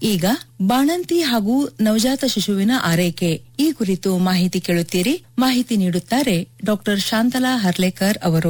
ಈಗ ಬಾಣಂತಿ ಹಾಗೂ ನವಜಾತ ಶಿಶುವಿನ ಆರೈಕೆ ಈ ಕುರಿತು ಮಾಹಿತಿ ಕೇಳುತ್ತೀರಿ ಮಾಹಿತಿ ನೀಡುತ್ತಾರೆ ಡಾಕ್ಟರ್ ಶಾಂತಲಾ ಹರ್ಲೇಕರ್ ಅವರು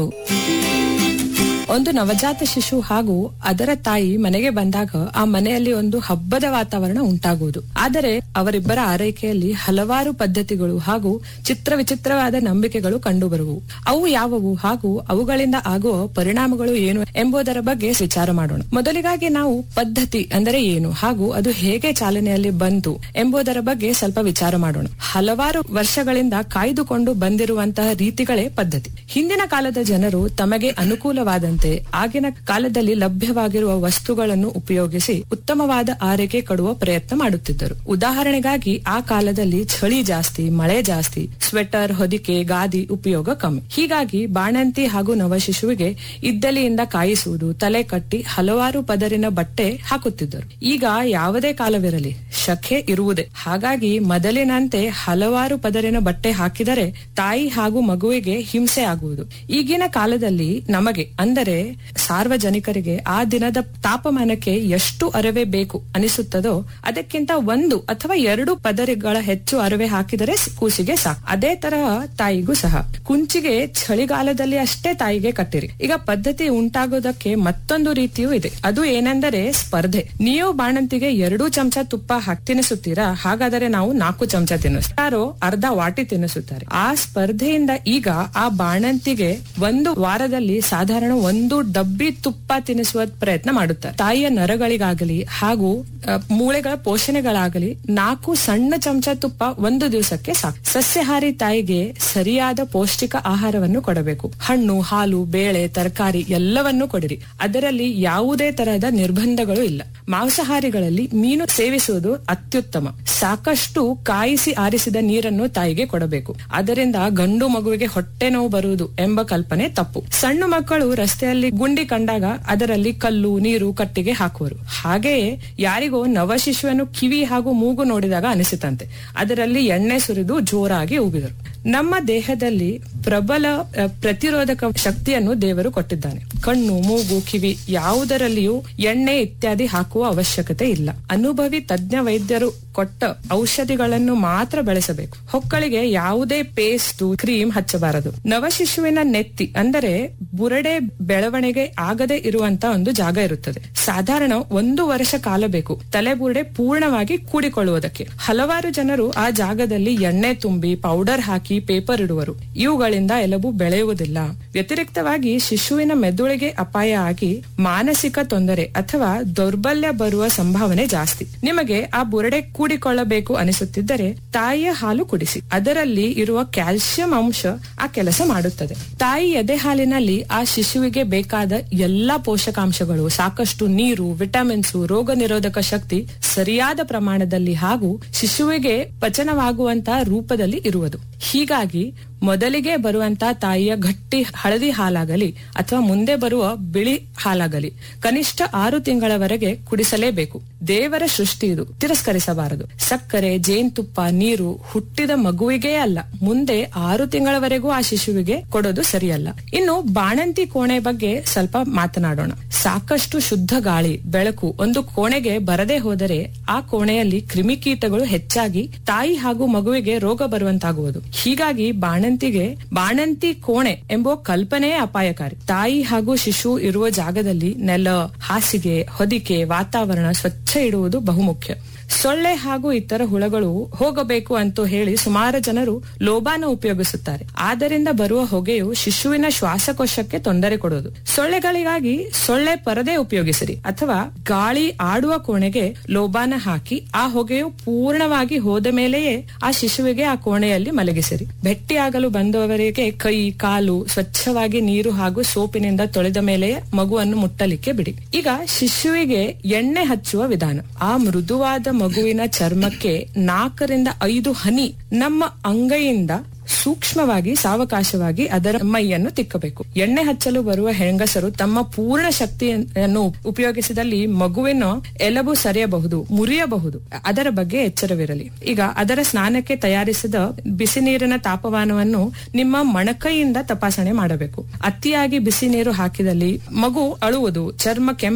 ಒಂದು ನವಜಾತ ಶಿಶು ಹಾಗೂ ಅದರ ತಾಯಿ ಮನೆಗೆ ಬಂದಾಗ ಆ ಮನೆಯಲ್ಲಿ ಒಂದು ಹಬ್ಬದ ವಾತಾವರಣ ಉಂಟಾಗುವುದು ಆದರೆ ಅವರಿಬ್ಬರ ಆರೈಕೆಯಲ್ಲಿ ಹಲವಾರು ಪದ್ಧತಿಗಳು ಹಾಗೂ ಚಿತ್ರ ವಿಚಿತ್ರವಾದ ನಂಬಿಕೆಗಳು ಕಂಡುಬರುವು ಅವು ಯಾವುವು ಹಾಗೂ ಅವುಗಳಿಂದ ಆಗುವ ಪರಿಣಾಮಗಳು ಏನು ಎಂಬುದರ ಬಗ್ಗೆ ವಿಚಾರ ಮಾಡೋಣ ಮೊದಲಿಗಾಗಿ ನಾವು ಪದ್ಧತಿ ಅಂದರೆ ಏನು ಹಾಗೂ ಅದು ಹೇಗೆ ಚಾಲನೆಯಲ್ಲಿ ಬಂತು ಎಂಬುದರ ಬಗ್ಗೆ ಸ್ವಲ್ಪ ವಿಚಾರ ಮಾಡೋಣ ಹಲವಾರು ವರ್ಷಗಳಿಂದ ಕಾಯ್ದುಕೊಂಡು ಬಂದಿರುವಂತಹ ರೀತಿಗಳೇ ಪದ್ಧತಿ ಹಿಂದಿನ ಕಾಲದ ಜನರು ತಮಗೆ ಅನುಕೂಲವಾದಂತೆ ಆಗಿನ ಕಾಲದಲ್ಲಿ ಲಭ್ಯವಾಗಿರುವ ವಸ್ತುಗಳನ್ನು ಉಪಯೋಗಿಸಿ ಉತ್ತಮವಾದ ಆರೈಕೆ ಕೊಡುವ ಪ್ರಯತ್ನ ಮಾಡುತ್ತಿದ್ದರು ಉದಾಹರಣೆಗಾಗಿ ಆ ಕಾಲದಲ್ಲಿ ಚಳಿ ಜಾಸ್ತಿ ಮಳೆ ಜಾಸ್ತಿ ಸ್ವೆಟರ್ ಹೊದಿಕೆ ಗಾದಿ ಉಪಯೋಗ ಕಮ್ಮಿ ಹೀಗಾಗಿ ಬಾಣಂತಿ ಹಾಗೂ ನವಶಿಶುವಿಗೆ ಇದ್ದಲಿಯಿಂದ ಕಾಯಿಸುವುದು ತಲೆ ಕಟ್ಟಿ ಹಲವಾರು ಪದರಿನ ಬಟ್ಟೆ ಹಾಕುತ್ತಿದ್ದರು ಈಗ ಯಾವುದೇ ಕಾಲವಿರಲಿ ಶಖೆ ಇರುವುದೇ ಹಾಗಾಗಿ ಮೊದಲಿನಂತೆ ಹಲವಾರು ಪದರಿನ ಬಟ್ಟೆ ಹಾಕಿದರೆ ತಾಯಿ ಹಾಗೂ ಮಗುವಿಗೆ ಹಿಂಸೆ ಆಗುವುದು ಈಗಿನ ಕಾಲದಲ್ಲಿ ನಮಗೆ ಅಂದರೆ ಸಾರ್ವಜನಿಕರಿಗೆ ಆ ದಿನದ ತಾಪಮಾನಕ್ಕೆ ಎಷ್ಟು ಅರವೆ ಬೇಕು ಅನಿಸುತ್ತದೋ ಅದಕ್ಕಿಂತ ಒಂದು ಅಥವಾ ಎರಡು ಪದರಿಗಳ ಹೆಚ್ಚು ಅರವೆ ಹಾಕಿದರೆ ಕೂಸಿಗೆ ಸಾಕು ಅದೇ ತರಹ ತಾಯಿಗೂ ಸಹ ಕುಂಚಿಗೆ ಚಳಿಗಾಲದಲ್ಲಿ ಅಷ್ಟೇ ತಾಯಿಗೆ ಕಟ್ಟಿರಿ ಈಗ ಪದ್ಧತಿ ಉಂಟಾಗೋದಕ್ಕೆ ಮತ್ತೊಂದು ರೀತಿಯೂ ಇದೆ ಅದು ಏನೆಂದರೆ ಸ್ಪರ್ಧೆ ನೀವು ಬಾಣಂತಿಗೆ ಎರಡು ಚಮಚ ತುಪ್ಪ ಹಾಕಿ ತಿನ್ನಿಸುತ್ತೀರಾ ಹಾಗಾದರೆ ನಾವು ನಾಲ್ಕು ಚಮಚ ತಿನ್ನಿಸ್ ಯಾರೋ ಅರ್ಧ ವಾಟಿ ತಿನ್ನಿಸುತ್ತಾರೆ ಆ ಸ್ಪರ್ಧೆಯಿಂದ ಈಗ ಆ ಬಾಣಂತಿಗೆ ಒಂದು ವಾರದಲ್ಲಿ ಸಾಧಾರಣ ಒಂದು ಡಬ್ಬಿ ತುಪ್ಪ ತಿನ್ನಿಸುವ ಪ್ರಯತ್ನ ಮಾಡುತ್ತಾರೆ ತಾಯಿಯ ನರಗಳಿಗಾಗಲಿ ಹಾಗೂ ಅ, ಮೂಳೆಗಳ ಪೋಷಣೆಗಳಾಗಲಿ ನಾಲ್ಕು ಸಣ್ಣ ಚಮಚ ತುಪ್ಪ ಒಂದು ದಿವಸಕ್ಕೆ ಸಾಕು ಸಸ್ಯಾಹಾರಿ ತಾಯಿಗೆ ಸರಿಯಾದ ಪೌಷ್ಟಿಕ ಆಹಾರವನ್ನು ಕೊಡಬೇಕು ಹಣ್ಣು ಹಾಲು ಬೇಳೆ ತರಕಾರಿ ಎಲ್ಲವನ್ನೂ ಕೊಡಿರಿ ಅದರಲ್ಲಿ ಯಾವುದೇ ತರಹದ ನಿರ್ಬಂಧಗಳು ಇಲ್ಲ ಮಾಂಸಾಹಾರಿಗಳಲ್ಲಿ ಮೀನು ಸೇವಿಸುವುದು ಅತ್ಯುತ್ತಮ ಸಾಕಷ್ಟು ಕಾಯಿಸಿ ಆರಿಸಿದ ನೀರನ್ನು ತಾಯಿಗೆ ಕೊಡಬೇಕು ಅದರಿಂದ ಗಂಡು ಮಗುವಿಗೆ ಹೊಟ್ಟೆ ನೋವು ಬರುವುದು ಎಂಬ ಕಲ್ಪನೆ ತಪ್ಪು ಸಣ್ಣ ಮಕ್ಕಳು ರಸ್ತೆಯಲ್ಲಿ ಗುಂಡಿ ಕಂಡಾಗ ಅದರಲ್ಲಿ ಕಲ್ಲು ನೀರು ಕಟ್ಟಿಗೆ ಹಾಕುವರು ಹಾಗೆಯೇ ಯಾರಿಗೋ ನವಶಿಶುವನ್ನು ಕಿವಿ ಹಾಗೂ ಮೂಗು ನೋಡಿದಾಗ ಅನಿಸಿತಂತೆ ಅದರಲ್ಲಿ ಎಣ್ಣೆ ಸುರಿದು ಜೋರಾಗಿ ಉಗಿದರು ನಮ್ಮ ದೇಹದಲ್ಲಿ ಪ್ರಬಲ ಅ, ಪ್ರತಿರೋಧಕ ಶಕ್ತಿಯನ್ನು ದೇವರು ಕೊಟ್ಟಿದ್ದಾನೆ ಕಣ್ಣು ಮೂಗು ಕಿವಿ ಯಾವುದರಲ್ಲಿಯೂ ಎಣ್ಣೆ ಇತ್ಯಾದಿ ಹಾಕುವ ಅವಶ್ಯಕತೆ ಇಲ್ಲ ಅನುಭವಿ ತಜ್ಞ ವೈದ್ಯರು ಕೊಟ್ಟ ಔಷಧಿಗಳನ್ನು ಮಾತ್ರ ಬಳಸಬೇಕು ಹೊಕ್ಕಳಿಗೆ ಯಾವುದೇ ಪೇಸ್ಟ್ ಕ್ರೀಮ್ ಹಚ್ಚಬಾರದು ನವಶಿಶುವಿನ ನೆತ್ತಿ ಅಂದರೆ ಬುರಡೆ ಬೆಳವಣಿಗೆ ಆಗದೆ ಇರುವಂತ ಒಂದು ಜಾಗ ಇರುತ್ತದೆ ಸಾಧಾರಣ ಒಂದು ವರ್ಷ ಕಾಲ ಬೇಕು ತಲೆಬುರುಡೆ ಪೂರ್ಣವಾಗಿ ಕೂಡಿಕೊಳ್ಳುವುದಕ್ಕೆ ಹಲವಾರು ಜನರು ಆ ಜಾಗದಲ್ಲಿ ಎಣ್ಣೆ ತುಂಬಿ ಪೌಡರ್ ಹಾಕಿ ಪೇಪರ್ ಇಡುವರು ಇವುಗಳಿಂದ ಎಲುಬು ಬೆಳೆಯುವುದಿಲ್ಲ ವ್ಯತಿರಿಕ್ತವಾಗಿ ಶಿಶುವಿನ ಮೆದುಳಿಗೆ ಅಪಾಯ ಆಗಿ ಮಾನಸಿಕ ತೊಂದರೆ ಅಥವಾ ದೌರ್ಬಲ್ಯ ಬರುವ ಸಂಭಾವನೆ ಜಾಸ್ತಿ ನಿಮಗೆ ಆ ಬುರಡೆ ಕೂಡಿಕೊಳ್ಳಬೇಕು ಅನಿಸುತ್ತಿದ್ದರೆ ತಾಯಿಯ ಹಾಲು ಕುಡಿಸಿ ಅದರಲ್ಲಿ ಇರುವ ಕ್ಯಾಲ್ಸಿಯಂ ಅಂಶ ಆ ಕೆಲಸ ಮಾಡುತ್ತದೆ ತಾಯಿ ಎದೆ ಹಾಲಿನಲ್ಲಿ ಆ ಶಿಶುವಿಗೆ ಬೇಕಾದ ಎಲ್ಲಾ ಪೋಷಕಾಂಶಗಳು ಸಾಕಷ್ಟು ನೀರು ವಿಟಮಿನ್ಸ್ ರೋಗ ನಿರೋಧಕ ಶಕ್ತಿ ಸರಿಯಾದ ಪ್ರಮಾಣದಲ್ಲಿ ಹಾಗೂ ಶಿಶುವಿಗೆ ಪಚನವಾಗುವಂತಹ ರೂಪದಲ್ಲಿ ಇರುವುದು ಹೀಗಾಗಿ ಮೊದಲಿಗೆ ಬರುವಂತ ತಾಯಿಯ ಗಟ್ಟಿ ಹಳದಿ ಹಾಲಾಗಲಿ ಅಥವಾ ಮುಂದೆ ಬರುವ ಬಿಳಿ ಹಾಲಾಗಲಿ ಕನಿಷ್ಠ ಆರು ತಿಂಗಳವರೆಗೆ ಕುಡಿಸಲೇಬೇಕು ದೇವರ ಸೃಷ್ಟಿ ಇದು ತಿರಸ್ಕರಿಸಬಾರದು ಸಕ್ಕರೆ ಜೇನುತುಪ್ಪ ನೀರು ಹುಟ್ಟಿದ ಮಗುವಿಗೇ ಅಲ್ಲ ಮುಂದೆ ಆರು ತಿಂಗಳವರೆಗೂ ಆ ಶಿಶುವಿಗೆ ಕೊಡೋದು ಸರಿಯಲ್ಲ ಇನ್ನು ಬಾಣಂತಿ ಕೋಣೆ ಬಗ್ಗೆ ಸ್ವಲ್ಪ ಮಾತನಾಡೋಣ ಸಾಕಷ್ಟು ಶುದ್ಧ ಗಾಳಿ ಬೆಳಕು ಒಂದು ಕೋಣೆಗೆ ಬರದೇ ಹೋದರೆ ಆ ಕೋಣೆಯಲ್ಲಿ ಕ್ರಿಮಿಕೀಟಗಳು ಹೆಚ್ಚಾಗಿ ತಾಯಿ ಹಾಗೂ ಮಗುವಿಗೆ ರೋಗ ಬರುವಂತಾಗುವುದು ಹೀಗಾಗಿ ಬಾಣಂತಿಗೆ ಬಾಣಂತಿ ಕೋಣೆ ಎಂಬ ಕಲ್ಪನೆಯೇ ಅಪಾಯಕಾರಿ ತಾಯಿ ಹಾಗೂ ಶಿಶು ಇರುವ ಜಾಗದಲ್ಲಿ ನೆಲ ಹಾಸಿಗೆ ಹೊದಿಕೆ ವಾತಾವರಣ ಸ್ವಚ್ಛ ಇಡುವುದು ಬಹುಮುಖ್ಯ ಸೊಳ್ಳೆ ಹಾಗೂ ಇತರ ಹುಳಗಳು ಹೋಗಬೇಕು ಅಂತ ಹೇಳಿ ಸುಮಾರು ಜನರು ಲೋಬಾನ ಉಪಯೋಗಿಸುತ್ತಾರೆ ಆದ್ದರಿಂದ ಬರುವ ಹೊಗೆಯು ಶಿಶುವಿನ ಶ್ವಾಸಕೋಶಕ್ಕೆ ತೊಂದರೆ ಕೊಡುವುದು ಸೊಳ್ಳೆಗಳಿಗಾಗಿ ಸೊಳ್ಳೆ ಪರದೆ ಉಪಯೋಗಿಸಿರಿ ಅಥವಾ ಗಾಳಿ ಆಡುವ ಕೋಣೆಗೆ ಲೋಬಾನ ಹಾಕಿ ಆ ಹೊಗೆಯು ಪೂರ್ಣವಾಗಿ ಹೋದ ಮೇಲೆಯೇ ಆ ಶಿಶುವಿಗೆ ಆ ಕೋಣೆಯಲ್ಲಿ ಮಲಗಿಸಿರಿ ಭೆಟ್ಟಿಯಾಗಲು ಬಂದವರಿಗೆ ಕೈ ಕಾಲು ಸ್ವಚ್ಛವಾಗಿ ನೀರು ಹಾಗೂ ಸೋಪಿನಿಂದ ತೊಳೆದ ಮೇಲೆಯೇ ಮಗುವನ್ನು ಮುಟ್ಟಲಿಕ್ಕೆ ಬಿಡಿ ಈಗ ಶಿಶುವಿಗೆ ಎಣ್ಣೆ ಹಚ್ಚುವ ವಿಧಾನ ಆ ಮೃದುವಾದ ಮಗುವಿನ ಚರ್ಮಕ್ಕೆ ನಾಲ್ಕರಿಂದ ಐದು ಹನಿ ನಮ್ಮ ಅಂಗೈಯಿಂದ ಸೂಕ್ಷ್ಮವಾಗಿ ಸಾವಕಾಶವಾಗಿ ಅದರ ಮೈಯನ್ನು ತಿಕ್ಕಬೇಕು ಎಣ್ಣೆ ಹಚ್ಚಲು ಬರುವ ಹೆಂಗಸರು ತಮ್ಮ ಪೂರ್ಣ ಶಕ್ತಿಯನ್ನು ಉಪಯೋಗಿಸಿದಲ್ಲಿ ಮಗುವಿನ ಎಲಬು ಸರಿಯಬಹುದು ಮುರಿಯಬಹುದು ಅದರ ಬಗ್ಗೆ ಎಚ್ಚರವಿರಲಿ ಈಗ ಅದರ ಸ್ನಾನಕ್ಕೆ ತಯಾರಿಸಿದ ಬಿಸಿ ನೀರಿನ ತಾಪಮಾನವನ್ನು ನಿಮ್ಮ ಮಣಕೈಯಿಂದ ತಪಾಸಣೆ ಮಾಡಬೇಕು ಅತಿಯಾಗಿ ಬಿಸಿ ನೀರು ಹಾಕಿದಲ್ಲಿ ಮಗು ಅಳುವುದು ಚರ್ಮ ಕೆಂಪು